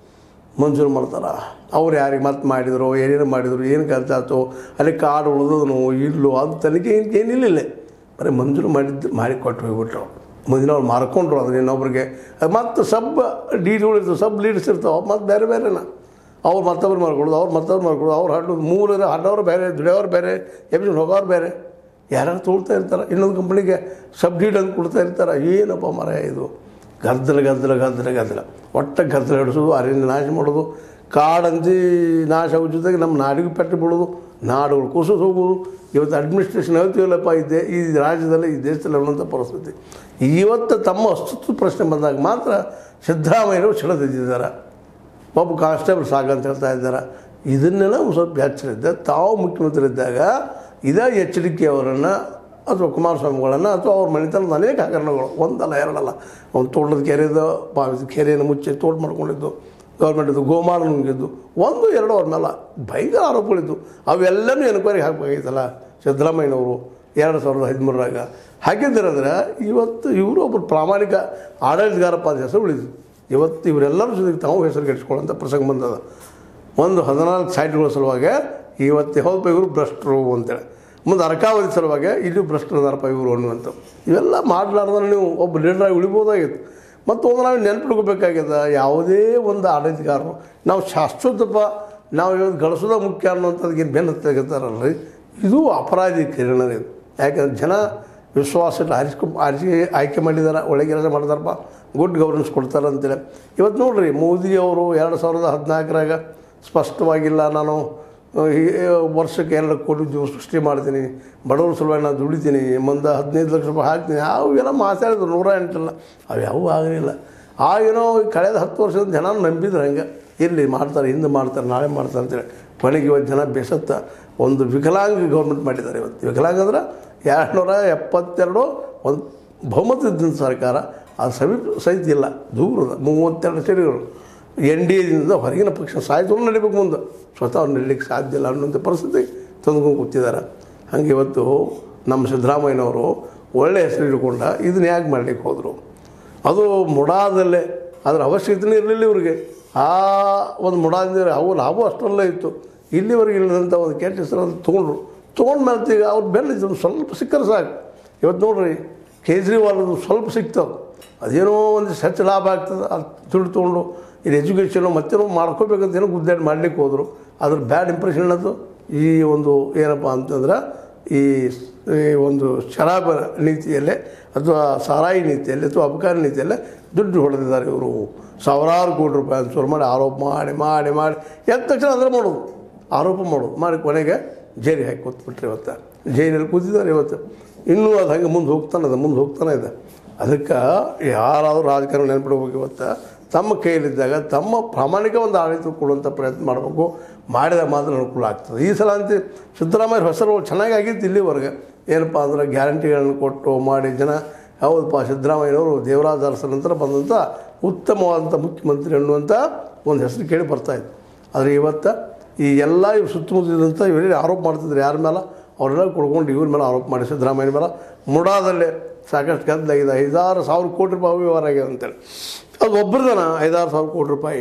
ಮಂಜೂರು ಮಾಡ್ತಾರೆ ಅವ್ರು ಯಾರಿಗೆ ಮತ್ತೆ ಮಾಡಿದ್ರು ಏನೇನು ಮಾಡಿದ್ರು ಏನು ಕೆಲಸ ಆಯ್ತು ಅಲ್ಲಿ ಕಾಡು ಉಳಿದನು ಇಲ್ಲೋ ಅದು ತನಿಖೆ ಏನು ಏನಿಲ್ಲ ಇಲ್ಲೇ ಬರೀ ಮಂಜೂರು ಮಾಡಿದ್ದು ಮಾಡಿ ಕೊಟ್ಟು ಹೋಗ್ಬಿಟ್ರು ಮುಂದಿನ ಅವ್ರು ಮಾರ್ಕೊಂಡ್ರು ಅದನ್ನ ಇನ್ನೊಬ್ರಿಗೆ ಅದು ಮತ್ತೆ ಸಬ್ ಡಿಗಳು ಇರ್ತವೆ ಸಬ್ ಲೀಡ್ಸ್ ಇರ್ತಾವೆ ಮತ್ತು ಬೇರೆ ಬೇರೆನ ಅವ್ರು ಮತ್ತೊಬ್ರು ಮಾಡ್ಕೊಳ್ಳೋದು ಅವ್ರು ಮತ್ತೊಬ್ರು ಮಾಡ್ಕೊಳ್ಳೋದು ಅವ್ರು ಹಾಡೋದು ಮೂರರ ಹಾಡೋರು ಬೇರೆ ದುಡಿಯೋರು ಬೇರೆ ಎಬ್ಸಿನ್ ಹೋಗೋರು ಬೇರೆ ಯಾರ್ಯಾರು ತೊಗೊಳ್ತಾ ಇರ್ತಾರೆ ಇನ್ನೊಂದು ಕಂಪ್ನಿಗೆ ಸಬ್ ಡೀಡ್ ಅಂತ ಕೊಡ್ತಾ ಇರ್ತಾರೆ ಏನಪ್ಪ ಮರ ಇದು ಗದ್ದಲ ಗದ್ದಲ ಗದ್ದಲ ಗದ್ದಲ ಒಟ್ಟ ಗದ್ದಲ ಹಿಡಿಸೋದು ಅರಣ್ಯ ನಾಶ ಮಾಡೋದು ಕಾಡಂತಿ ನಾಶ ಆಗೋ ಜೊತೆಗೆ ನಮ್ಮ ನಾಡಿಗೆ ಪೆಟ್ಟು ಬಿಡೋದು ನಾಡುಗಳು ಕುಸಿದು ಹೋಗೋದು ಇವತ್ತು ಅಡ್ಮಿನಿಸ್ಟ್ರೇಷನ್ ಹೇಳ್ತೀವಲ್ಲಪ್ಪ ಈ ದೇ ಈ ರಾಜ್ಯದಲ್ಲಿ ಈ ದೇಶದಲ್ಲಿ ಅನ್ನೋಂಥ ಪರಿಸ್ಥಿತಿ ಇವತ್ತು ತಮ್ಮ ಅಸ್ತಿತ್ವ ಪ್ರಶ್ನೆ ಬಂದಾಗ ಮಾತ್ರ ಸಿದ್ದರಾಮಯ್ಯರು ಸಿಡಿದಿದ್ದಾರೆ ಒಬ್ಬ ಕಾನ್ಸ್ಟೇಬಲ್ ಸಾಕಂತ ಹೇಳ್ತಾ ಇದ್ದಾರೆ ಇದನ್ನೆಲ್ಲ ಒಂದು ಸ್ವಲ್ಪ ಎಚ್ಚರ ಇದ್ದೆ ತಾವು ಮುಖ್ಯಮಂತ್ರಿ ಇದ್ದಾಗ ಇದೇ ಎಚ್ಚರಿಕೆ ಅವರನ್ನು ಅಥವಾ ಕುಮಾರಸ್ವಾಮಿಗಳನ್ನು ಅಥವಾ ಅವ್ರ ಮನೆತನದ ಅನೇಕ ಹಗರಣಗಳು ಒಂದಲ್ಲ ಎರಡಲ್ಲ ಅವ್ನು ತೋಟದ ಕೆರೆದು ಪಾ- ಕೆರೆಯನ್ನು ಮುಚ್ಚಿ ತೋಟ ಮಾಡ್ಕೊಂಡಿದ್ದು ಗೌರ್ಮೆಂಟಿದ್ದು ಗೋಮಾಳ ನುಂಗಿದ್ದು ಒಂದು ಎರಡು ಅವ್ರ ಮೇಲೆ ಭಯಂಕರ ಆರೋಪಗಳಿದ್ದು ಅವೆಲ್ಲನೂ ಎನ್ಕ್ವೈರಿ ಹಾಕಬೇಕಾಗಿತ್ತಲ್ಲ ಸಿದ್ದರಾಮಯ್ಯನವರು ಎರಡು ಸಾವಿರದ ಹದಿಮೂರರಾಗ ಹಾಕಿದ್ದಿರಂದ್ರೆ ಇವತ್ತು ಇವರು ಒಬ್ಬರು ಪ್ರಾಮಾಣಿಕ ಆಡಳಿತಗಾರಪ್ಪ ಅಂತ ಹೆಸರು ಉಳಿದು ಇವತ್ತು ಇವರೆಲ್ಲರ ಜೊತೆಗೆ ತಾವು ಹೆಸರು ಕೆಡಿಸ್ಕೊಳ್ಳೋಂಥ ಪ್ರಸಂಗ ಬಂದದ ಒಂದು ಹದಿನಾಲ್ಕು ಸೈಟ್ಗಳ ಸಲುವಾಗಿ ಇವತ್ತು ಹೌದಪ್ಪ ಇವರು ಭ್ರಷ್ಟರು ಅಂತೇಳಿ ಮುಂದೆ ಅರ್ಕಾವಧಿ ಸಲುವಾಗಿ ಇಲ್ಲಿ ಭ್ರಷ್ಟರು ಅದಾರಪ್ಪ ಇವರು ಅನ್ನುವಂಥ ಇವೆಲ್ಲ ಮಾಡಲಾರ್ದ್ರೆ ನೀವು ಒಬ್ಬ ಲೀಡ್ರಾಗಿ ಉಳಿಬೋದಾಗಿತ್ತು ಮತ್ತು ಒಂದು ನಾವು ನೆನ್ಪಿಡ್ಕೋಬೇಕಾಗ್ಯದ ಯಾವುದೇ ಒಂದು ಆಡಳಿತಗಾರರು ನಾವು ಶಾಶ್ವತಪ್ಪ ನಾವು ಇವತ್ತು ಗಳಿಸೋದ ಮುಖ್ಯ ಅನ್ನೋಂಥದ್ದು ಏನು ಬೆನ್ನು ತೆಗಿತಾರಲ್ರಿ ಇದು ಅಪರಾಧಿ ಕಿರಣ ಇದು ಯಾಕಂದ್ರೆ ಜನ ವಿಶ್ವಾಸ ಇಟ್ಟು ಆರಿಸ್ಕೊ ಆರಿಸಿ ಆಯ್ಕೆ ಮಾಡಿದಾರೆ ಒಳ್ಳೆ ಕೆಲಸ ಮಾಡ್ತಾರಪ್ಪ ಗುಡ್ ಗವರ್ನೆನ್ಸ್ ಕೊಡ್ತಾರೆ ಅಂತೇಳಿ ಇವತ್ತು ನೋಡ್ರಿ ಮೋದಿ ಅವರು ಎರಡು ಸಾವಿರದ ಹದಿನಾಲ್ಕರಾಗ ಸ್ಪಷ್ಟವಾಗಿಲ್ಲ ನಾನು ಆ, ಈ ವರ್ಷಕ್ಕೆ ಎರಡು ಕೋಟಿ ಉದ್ಯೋಗ ಸೃಷ್ಟಿ ಮಾಡ್ತೀನಿ ಬಡವ್ರ ಸಲುವಾಗಿ ನಾನು ದುಡಿತೀನಿ ಮುಂದೆ ಹದಿನೈದು ಲಕ್ಷ ರೂಪಾಯಿ ಹಾಕ್ತೀನಿ ಅವೆಲ್ಲ ಮಾತಾಡಿದ್ರು ನೂರ ಎಂಟಲ್ಲ ಅವು ಯಾವೂ ಆಗಲಿಲ್ಲ ಆಗೇನೋ ಕಳೆದ ಹತ್ತು ವರ್ಷದ ಜನ ನಂಬಿದ್ರು ಹಂಗೆ ಇರಲಿ ಮಾಡ್ತಾರೆ ಹಿಂದೆ ಮಾಡ್ತಾರೆ ನಾಳೆ ಮಾಡ್ತಾರೆ ಅಂತೇಳಿ ಕೊನೆಗೆ ಇವತ್ತು ಜನ ಬೇಸತ್ತ ಒಂದು ವಿಕಲಾಂಗ ಗೌರ್ಮೆಂಟ್ ಮಾಡಿದ್ದಾರೆ ಇವತ್ತು ವಿಕಲಾಂಗ ಅಂದ್ರೆ ಎರಡು ನೂರ ಎಪ್ಪತ್ತೆರಡು ಒಂದು ಬಹುಮತ ಇದ್ದಂಥ ಸರ್ಕಾರ ಅದು ಸಮೀಪ ಸಹಿತ ಇಲ್ಲ ದೂರದ ಮೂವತ್ತೆರಡು ಸೀಟುಗಳು ಎನ್ ಡಿ ಎದಿಂದ ಹೊರಗಿನ ಪಕ್ಷ ಸಾಯ್ತು ನಡಿಬೇಕು ಮುಂದೆ ಸ್ವತಃ ಅವ್ರು ನಡೀಲಿಕ್ಕೆ ಸಾಧ್ಯ ಇಲ್ಲ ಅನ್ನೋಂಥ ಪರಿಸ್ಥಿತಿ ತಂದ್ಕೊಂಡು ಕೂತಿದ್ದಾರೆ ಹಾಗೆ ಇವತ್ತು ನಮ್ಮ ಸಿದ್ದರಾಮಯ್ಯನವರು ಒಳ್ಳೆಯ ಹೆಸರು ಇಟ್ಕೊಂಡ ಇದನ್ನ ಯಾಕೆ ಮಾಡಲಿಕ್ಕೆ ಹೋದರು ಅದು ಮುಡಾದಲ್ಲೇ ಅದರ ಅವಶ್ಯಕತೆನೇ ಇರಲಿಲ್ಲ ಇವ್ರಿಗೆ ಆ ಒಂದು ಮುಡಾದಿಂದ ಅವು ಲಾಭ ಅಷ್ಟರಲ್ಲೇ ಇತ್ತು ಇಲ್ಲಿವರೆಗೆ ಇಲ್ಲದಂಥ ಒಂದು ಕೆಟ್ಟ ಹೆಸರನ್ನು ತೊಗೊಂಡ್ರು ತೊಗೊಂಡ್ಮೇಲೆ ಈಗ ಅವ್ರು ಬೆನ್ನಿದ್ದು ಒಂದು ಸ್ವಲ್ಪ ಸಿಕ್ಕರೆ ಸಾಕು ಇವತ್ತು ನೋಡ್ರಿ ಕೇಜ್ರಿವಾಲ್ದು ಸ್ವಲ್ಪ ಸಿಗ್ತದೆ ಅದೇನೋ ಒಂದು ಹೆಚ್ಚು ಲಾಭ ಆಗ್ತದೆ ಅದು ದುಡ್ಡು ತೊಗೊಂಡು ಇದು ಎಜುಕೇಷನು ಮತ್ತೇನೋ ಮಾಡ್ಕೋಬೇಕಂತ ಏನೋ ಗುದ್ದಾಡಿ ಮಾಡ್ಲಿಕ್ಕೆ ಹೋದರು ಅದ್ರ ಬ್ಯಾಡ್ ಇಂಪ್ರೆಷನ್ ಅದು ಈ ಒಂದು ಏನಪ್ಪ ಅಂತಂದ್ರೆ ಈ ಈ ಒಂದು ಶರಾಬ ನೀತಿಯಲ್ಲೇ ಅಥವಾ ಸಾರಾಯಿ ನೀತಿಯಲ್ಲಿ ಅಥವಾ ಅಬಕಾರಿ ನೀತಿಯಲ್ಲೇ ದುಡ್ಡು ಹೊಡೆದಿದ್ದಾರೆ ಇವರು ಸಾವಿರಾರು ಕೋಟಿ ರೂಪಾಯಿ ಅಂತ ಶುರು ಮಾಡಿ ಆರೋಪ ಮಾಡಿ ಮಾಡಿ ಮಾಡಿ ಎದ್ದ ತಕ್ಷಣ ಅದರ ಮಾಡೋದು ಆರೋಪ ಮಾಡೋದು ಮಾಡಿ ಕೊನೆಗೆ ಜೈಲಿಗೆ ಹಾಕಿ ಕೂತ್ಬಿಟ್ರೆ ಇವತ್ತು ಜೈಲಲ್ಲಿ ಕೂತಿದ್ದಾರೆ ಇವತ್ತು ಇನ್ನೂ ಅದು ಹಾಗೆ ಮುಂದೆ ಹೋಗ್ತಾನೆ ಇದೆ ಮುಂದೆ ಹೋಗ್ತಾನೆ ಇದೆ ಅದಕ್ಕೆ ಯಾರಾದರೂ ರಾಜಕಾರಣ ನೆನ್ಪಿಡ್ಬೇಕು ಇವತ್ತು ತಮ್ಮ ಕೈಯಲ್ಲಿದ್ದಾಗ ತಮ್ಮ ಪ್ರಾಮಾಣಿಕ ಒಂದು ಆಡಳಿತ ಕೊಡುವಂಥ ಪ್ರಯತ್ನ ಮಾಡಬೇಕು ಮಾಡಿದಾಗ ಮಾತ್ರ ಅನುಕೂಲ ಆಗ್ತದೆ ಈ ಸಲ ಅಂತ ಸಿದ್ದರಾಮಯ್ಯ ಹೆಸರು ಚೆನ್ನಾಗಿ ಆಗಿತ್ತು ಇಲ್ಲಿವರೆಗೆ ಏನಪ್ಪ ಅಂದ್ರೆ ಗ್ಯಾರಂಟಿಗಳನ್ನು ಕೊಟ್ಟು ಮಾಡಿ ಜನ ಹೌದಪ್ಪ ಸಿದ್ದರಾಮಯ್ಯನವರು ದೇವರಾಜ ಅರಸರ ನಂತರ ಬಂದಂಥ ಉತ್ತಮವಾದಂಥ ಮುಖ್ಯಮಂತ್ರಿ ಅನ್ನುವಂಥ ಒಂದು ಹೆಸರು ಕೇಳಿ ಬರ್ತಾಯಿತ್ತು ಆದರೆ ಇವತ್ತು ಈ ಎಲ್ಲ ಇವು ಸುತ್ತಮುತ್ತಲಿದಂಥ ಇವರೇ ಆರೋಪ ಮಾಡ್ತಿದ್ರು ಯಾರ ಮೇಲೆ ಅವರೆಲ್ಲ ಕೊಡ್ಕೊಂಡು ಇವ್ರ ಮೇಲೆ ಆರೋಪ ಮಾಡಿ ಸಿದ್ದರಾಮಯ್ಯ ಮೇಲೆ ಮುಡಾದಲ್ಲೇ ಸಾಕಷ್ಟು ಗದ್ದಲಾಗಿದೆ ಐದಾರು ಸಾವಿರ ಕೋಟಿ ರೂಪಾಯಿ ವ್ಯವಹಾರ ಆಗ್ಯದ ಅಂತೇಳಿ ಅದು ಒಬ್ಬರದನ ಐದಾರು ಸಾವಿರ ಕೋಟಿ ರೂಪಾಯಿ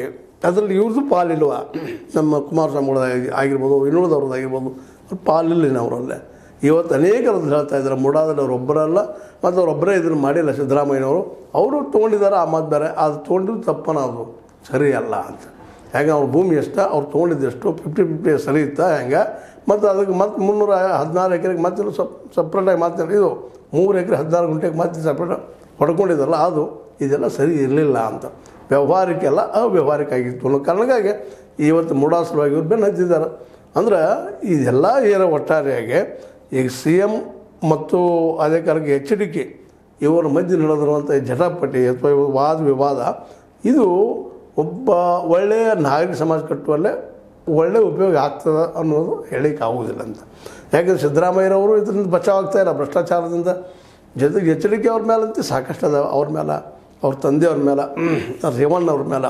ಅದರಲ್ಲಿ ಇವ್ರದ್ದು ಪಾಲಿಲ್ವ ನಮ್ಮ ಕುಮಾರಸ್ವಾಮಿಗಳ ಆಗಿರ್ಬೋದು ಇನ್ನುಳಿದವ್ರದ್ದು ಆಗಿರ್ಬೋದು ಅವ್ರ ಪಾಲಿಲ್ಲ ಅವರಲ್ಲೇ ಇವತ್ತು ಅನೇಕರದ್ದು ಹೇಳ್ತಾ ಇದ್ದಾರೆ ಮುಡಾದಲ್ಲಿ ಅವರೊಬ್ಬರಲ್ಲ ಮತ್ತು ಅವರೊಬ್ಬರೇ ಇದನ್ನು ಮಾಡಿಲ್ಲ ಸಿದ್ದರಾಮಯ್ಯನವರು ಅವರು ತೊಗೊಂಡಿದ್ದಾರೆ ಆ ಮಾತು ಬೇರೆ ಅದು ತೊಗೊಂಡಿದ್ದು ತಪ್ಪನ ಅದು ಸರಿ ಅಲ್ಲ ಅಂತ ಹೇಗೆ ಅವ್ರ ಭೂಮಿ ಎಷ್ಟು ಅವ್ರು ತೊಗೊಂಡಿದ್ದು ಎಷ್ಟು ಫಿಫ್ಟಿ ಫಿಫ್ಟಿ ಸರಿ ಇತ್ತಾ ಹೆಂಗೆ ಮತ್ತು ಅದಕ್ಕೆ ಮತ್ತೆ ಮುನ್ನೂರ ಹದಿನಾರು ಎಕರೆಗೆ ಮತ್ತೆ ಸಪ್ ಸಪ್ರೇಟಾಗಿ ಮಾತಾಡಿ ಇದು ಮೂರು ಎಕರೆ ಹದಿನಾರು ಗುಂಟೆಗೆ ಮತ್ತೆ ಸಪ್ರೇಟ್ ಹೊಡ್ಕೊಂಡಿದ್ದಲ್ಲ ಅದು ಇದೆಲ್ಲ ಸರಿ ಇರಲಿಲ್ಲ ಅಂತ ವ್ಯವಹಾರಕ್ಕೆಲ್ಲ ಅವ್ಯವಹಾರಿಕ ಆಗಿತ್ತು ಅನ್ನೋ ಕಾರಣಕ್ಕಾಗಿ ಇವತ್ತು ಮೂಡಾಸಲುವಾಗಿ ಇವ್ರು ಬೆನ್ನು ಹತ್ತಿದ್ದಾರೆ ಅಂದ್ರೆ ಇದೆಲ್ಲ ಏನೋ ಒಟ್ಟಾರೆಯಾಗಿ ಈಗ ಸಿ ಎಮ್ ಮತ್ತು ಅದೇ ಕಾಲಕ್ಕೆ ಎಚ್ ಡಿ ಕೆ ಇವರ ಮಧ್ಯೆ ನಡೆದಿರುವಂಥ ಈ ಜಟಾಪಟಿ ಅಥವಾ ಇವು ವಾದ ವಿವಾದ ಇದು ಒಬ್ಬ ಒಳ್ಳೆಯ ನಾಗರಿಕ ಸಮಾಜ ಕಟ್ಟುವಲ್ಲೇ ಒಳ್ಳೆಯ ಉಪಯೋಗ ಆಗ್ತದೆ ಅನ್ನೋದು ಹೇಳಿಕ್ಕೆ ಆಗುವುದಿಲ್ಲ ಅಂತ ಯಾಕಂದ್ರೆ ಸಿದ್ದರಾಮಯ್ಯನವರು ಇದರಿಂದ ಬಚಾವ್ ಆಗ್ತಾ ಇಲ್ಲ ಭ್ರಷ್ಟಾಚಾರದಿಂದ ಜೊತೆಗೆ ಎಚ್ಚರಿಕೆ ಅವ್ರ ಮೇಲಂತೂ ಸಾಕಷ್ಟು ಅದಾವೆ ಅವ್ರ ಮೇಲೆ ಅವ್ರ ತಂದೆಯವ್ರ ಮೇಲೆ ರೇವಣ್ಣ ಅವ್ರ ಮೇಲೆ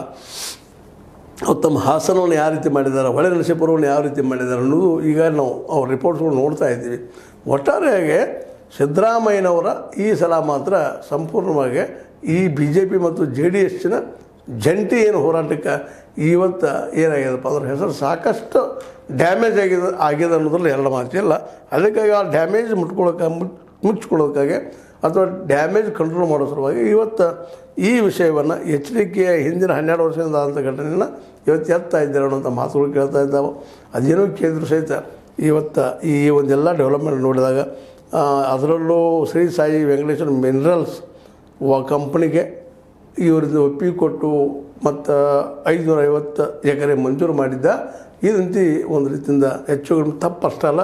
ಅವ್ರು ತಮ್ಮ ಹಾಸನವನ್ನು ಯಾವ ರೀತಿ ಮಾಡಿದ್ದಾರೆ ಹೊಳೆ ನರಸೀಪುರವನ್ನು ಯಾವ ರೀತಿ ಮಾಡಿದ್ದಾರೆ ಅನ್ನೋದು ಈಗ ನಾವು ಅವ್ರ ರಿಪೋರ್ಟ್ಸ್ಗಳು ನೋಡ್ತಾ ಇದ್ದೀವಿ ಒಟ್ಟಾರೆಯಾಗಿ ಸಿದ್ದರಾಮಯ್ಯನವರ ಈ ಸಲ ಮಾತ್ರ ಸಂಪೂರ್ಣವಾಗಿ ಈ ಬಿ ಜೆ ಪಿ ಮತ್ತು ಜೆ ಡಿ ಎಸ್ಸಿನ ಜಂಟಿ ಏನು ಹೋರಾಟಕ್ಕೆ ಇವತ್ತು ಏನಾಗ್ಯದಪ್ಪ ಅಂದ್ರೆ ಹೆಸರು ಸಾಕಷ್ಟು ಡ್ಯಾಮೇಜ್ ಆಗಿದೆ ಆಗಿದೆ ಅನ್ನೋದ್ರಲ್ಲಿ ಎರಡು ಮಾತಿಲ್ಲ ಅದಕ್ಕಾಗಿ ಆ ಡ್ಯಾಮೇಜ್ ಮುಟ್ಕೊಳ್ಳೋಕೆ ಮುಚ್ ಮುಚ್ಕೊಳ್ಳೋಕ್ಕಾಗಿ ಅಥವಾ ಡ್ಯಾಮೇಜ್ ಕಂಟ್ರೋಲ್ ಮಾಡೋ ಸಲುವಾಗಿ ಇವತ್ತು ಈ ವಿಷಯವನ್ನು ಎಚ್ಚರಿಕೆಯ ಹಿಂದಿನ ಹನ್ನೆರಡು ವರ್ಷದಿಂದ ಆದಂಥ ಘಟನೆಯನ್ನು ಇವತ್ತು ಎತ್ತಾ ಇದ್ದಾರೆ ಅನ್ನೋಂಥ ಮಾತುಗಳು ಕೇಳ್ತಾ ಇದ್ದಾವೆ ಅದೇನೋ ಕೇಳಿದ್ರು ಸಹಿತ ಇವತ್ತು ಈ ಒಂದೆಲ್ಲ ಡೆವಲಪ್ಮೆಂಟ್ ನೋಡಿದಾಗ ಆ, ಅದರಲ್ಲೂ ಶ್ರೀ ಸಾಯಿ ವೆಂಕಟೇಶ್ವರ ಮಿನರಲ್ಸ್ ವ ಕಂಪ್ನಿಗೆ ಇವರಿಂದ ಒಪ್ಪಿಗೆ ಕೊಟ್ಟು ಮತ್ತು ಐದುನೂರ ಐವತ್ತು ಎಕರೆ ಮಂಜೂರು ಮಾಡಿದ್ದ ಇದಂತಿ ಒಂದು ರೀತಿಯಿಂದ ಹೆಚ್ಚು ಕಡಿಮೆ ತಪ್ಪು ಅಷ್ಟಲ್ಲ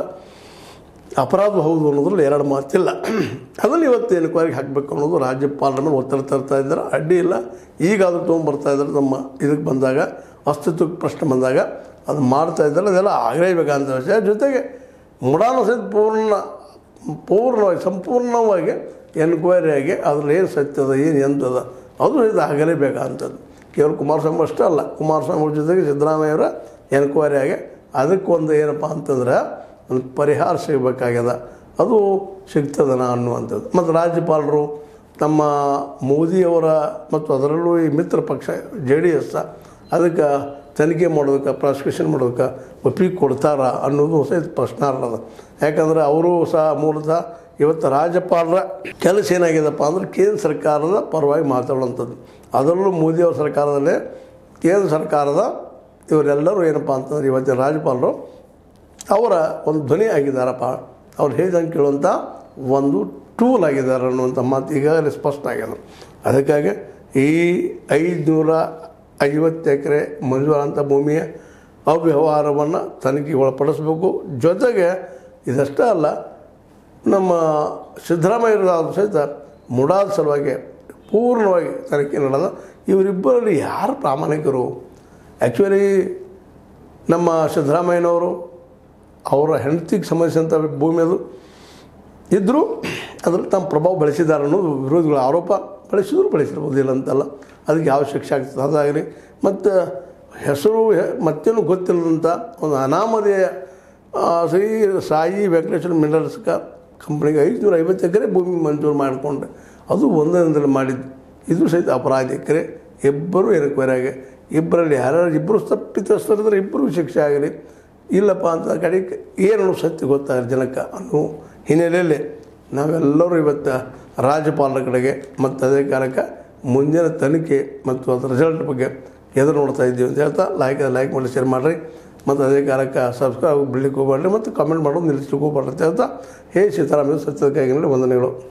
ಅಪರಾಧ ಹೌದು ಅನ್ನೋದ್ರಲ್ಲಿ ಎರಡು ಮಾತಿಲ್ಲ ಅದನ್ನು ಇವತ್ತು ಎನ್ಕ್ವೈರಿಗೆ ಹಾಕಬೇಕು ಅನ್ನೋದು ರಾಜ್ಯಪಾಲರ ಮೇಲೆ ಒತ್ತಡ ತರ್ತಾ ಇದ್ದಾರೆ ಅಡ್ಡಿ ಇಲ್ಲ ಈಗ ಅದು ತೊಗೊಂಬರ್ತಾ ಇದ್ದಾರೆ ನಮ್ಮ ಇದಕ್ಕೆ ಬಂದಾಗ ಅಸ್ತಿತ್ವಕ್ಕೆ ಪ್ರಶ್ನೆ ಬಂದಾಗ ಅದು ಮಾಡ್ತಾ ಇದ್ದಾರೆ ಅದೆಲ್ಲ ಆಗಲೇಬೇಕಂತ ವಿಷಯ ಜೊತೆಗೆ ಮುಡಾನ ಸಹಿತ ಪೂರ್ಣ ಪೂರ್ಣವಾಗಿ ಸಂಪೂರ್ಣವಾಗಿ ಎನ್ಕ್ವೈರಿ ಆಗಿ ಅದ್ರಲ್ಲಿ ಏನು ಸತ್ಯದ ಏನು ಎಂತದ ಅದು ಇದು ಆಗಲೇಬೇಕಂಥದ್ದು ಕೇವಲ ಕುಮಾರಸ್ವಾಮಿ ಅಷ್ಟೇ ಅಲ್ಲ ಕುಮಾರಸ್ವಾಮಿ ಅವ್ರ ಜೊತೆಗೆ ಸಿದ್ದರಾಮಯ್ಯವರ ಎನ್ಕ್ವೈರಿ ಆಗಿ ಅದಕ್ಕೊಂದು ಏನಪ್ಪ ಅಂತಂದ್ರೆ ಒಂದು ಪರಿಹಾರ ಸಿಗಬೇಕಾಗ್ಯದ ಅದು ಸಿಗ್ತದನ ಅನ್ನುವಂಥದ್ದು ಮತ್ತು ರಾಜ್ಯಪಾಲರು ತಮ್ಮ ಮೋದಿಯವರ ಮತ್ತು ಅದರಲ್ಲೂ ಈ ಮಿತ್ರ ಪಕ್ಷ ಜೆ ಡಿ ಎಸ್ ಅದಕ್ಕೆ ತನಿಖೆ ಮಾಡೋದಕ್ಕೆ ಪ್ರಾಸಿಕ್ಯೂಷನ್ ಮಾಡೋದಕ್ಕೆ ಒಪ್ಪಿಗೆ ಕೊಡ್ತಾರ ಅನ್ನೋದು ಸಹಿತ ಪ್ರಶ್ನಾರ್ಹದ ಯಾಕಂದರೆ ಅವರು ಸಹ ಮೂಲತಃ ಇವತ್ತು ರಾಜ್ಯಪಾಲರ ಕೆಲಸ ಏನಾಗಿದೆಪ್ಪ ಅಂದ್ರೆ ಕೇಂದ್ರ ಸರ್ಕಾರದ ಪರವಾಗಿ ಮಾತಾಡುವಂಥದ್ದು ಅದರಲ್ಲೂ ಮೋದಿಯವರ ಸರ್ಕಾರದಲ್ಲೇ ಕೇಂದ್ರ ಸರ್ಕಾರದ ಇವರೆಲ್ಲರೂ ಏನಪ್ಪ ಅಂತಂದ್ರೆ ಇವತ್ತಿನ ರಾಜ್ಯಪಾಲರು ಅವರ ಒಂದು ಧ್ವನಿ ಆಗಿದ್ದಾರಪ್ಪ ಅವ್ರು ಹೇಳಿದಂಗೆ ಕೇಳುವಂಥ ಒಂದು ಟೂಲ್ ಆಗಿದ್ದಾರೆ ಅನ್ನುವಂಥ ಮಾತು ಈಗಾಗಲೇ ಸ್ಪಷ್ಟ ಆಗ್ಯದ ಅದಕ್ಕಾಗಿ ಈ ಐದುನೂರ ಐವತ್ತು ಎಕರೆ ಮಂಜೂರಾಂಥ ಭೂಮಿಯ ಅವ್ಯವಹಾರವನ್ನು ತನಿಖೆಗೆ ಒಳಪಡಿಸಬೇಕು ಜೊತೆಗೆ ಇದಷ್ಟೇ ಅಲ್ಲ ನಮ್ಮ ಸಿದ್ದರಾಮಯ್ಯರಾದ ಸಹಿತ ಮುಡಾದ ಸಲುವಾಗಿ ಪೂರ್ಣವಾಗಿ ತನಿಖೆ ನಡೆದ ಇವರಿಬ್ಬರಲ್ಲಿ ಯಾರು ಪ್ರಾಮಾಣಿಕರು ಆ್ಯಕ್ಚುಲಿ ನಮ್ಮ ಸಿದ್ದರಾಮಯ್ಯನವರು ಅವರ ಹೆಂಡತಿಗೆ ಸಂಬಂಧಿಸಿದಂಥ ಭೂಮಿ ಅದು ಇದ್ದರೂ ಅದರಲ್ಲಿ ತಮ್ಮ ಪ್ರಭಾವ ಬಳಸಿದ್ದಾರೆ ಅನ್ನೋದು ವಿರೋಧಿಗಳ ಆರೋಪ ಬಳಸಿದ್ರು ಬಳಸಿರ್ಬೋದು ಇಲ್ಲ ಅಂತಲ್ಲ ಅದಕ್ಕೆ ಯಾವ ಶಿಕ್ಷೆ ಆಗ್ತದೆ ಅದಾಗಲಿ ಮತ್ತು ಹೆಸರು ಹೆ- ಮತ್ತೇನು ಗೊತ್ತಿಲ್ಲದಂಥ ಒಂದು ಅನಾಮಧೇಯ ಆ, ಶ್ರೀ ಸಾಯಿ ವೆಂಕಟೇಶ್ವರ ಮಿನರಲ್ಸ್ ಕಂಪ್ನಿಗೆ ಐದುನೂರ ಐವತ್ತು ಎಕರೆ ಭೂಮಿ ಮಂಜೂರು ಮಾಡಿಕೊಂಡೆ ಅದು ಒಂದೊಂದರಲ್ಲಿ ಮಾಡಿದ್ದು ಇದು ಸಹಿತ ಅಪರಾಧಿಕರೇ ಇಬ್ಬರು ಎನ್ಕ್ವೈರಿಯಾಗಿ ಇಬ್ಬರಲ್ಲಿ ಯಾರ್ಯಾರು ಇಬ್ಬರು ತಪ್ಪಿತಸ್ಥರಿದ್ರೆ ಇಬ್ಬರು ಶಿಕ್ಷೆ ಆಗಲಿ ಇಲ್ಲಪ್ಪ ಅಂತ ಕಡೆಗೆ ಏನು ಸತ್ಯ ಗೊತ್ತಾಗಲಿ ಜನಕ್ಕೆ ಅನ್ನೋ ಹಿನ್ನೆಲೆಯಲ್ಲಿ ನಾವೆಲ್ಲರೂ ಇವತ್ತು ರಾಜ್ಯಪಾಲರ ಕಡೆಗೆ ಮತ್ತು ಅದೇ ಕಾಲಕ್ಕೆ ಮುಂದಿನ ತನಿಖೆ ಮತ್ತು ಅದರ ರಿಸಲ್ಟ್ ಬಗ್ಗೆ ಎದುರು ನೋಡ್ತಾ ಇದ್ದೀವಿ ಅಂತ ಹೇಳ್ತಾ ಲೈಕ್ ಲೈಕ್ ಮಾಡಿ ಶೇರ್ ಮಾಡಿರಿ ಮತ್ತು ಅದೇ ಕಾಲಕ್ಕೆ ಸಬ್ಸ್ಕ್ರೈಬ್ ಬಿಡ್ಲಿಕ್ಕೆ ಹೋಗ್ಬೇಡ್ರಿ ಮತ್ತು ಕಮೆಂಟ್ ಮಾಡೋದು ನಿಲ್ಲಿಸ್ಲಿಕ್ಕೆ ಹೋಗ್ಬೇಡ್ರಿ ಅಂತ ಹೇಳ್ತಾ ಹೇ ಸೀತಾರಾಮ ಸತ್ಯದ ಕೈಗಿನಲ್ಲಿ ವಂದನೆಗಳು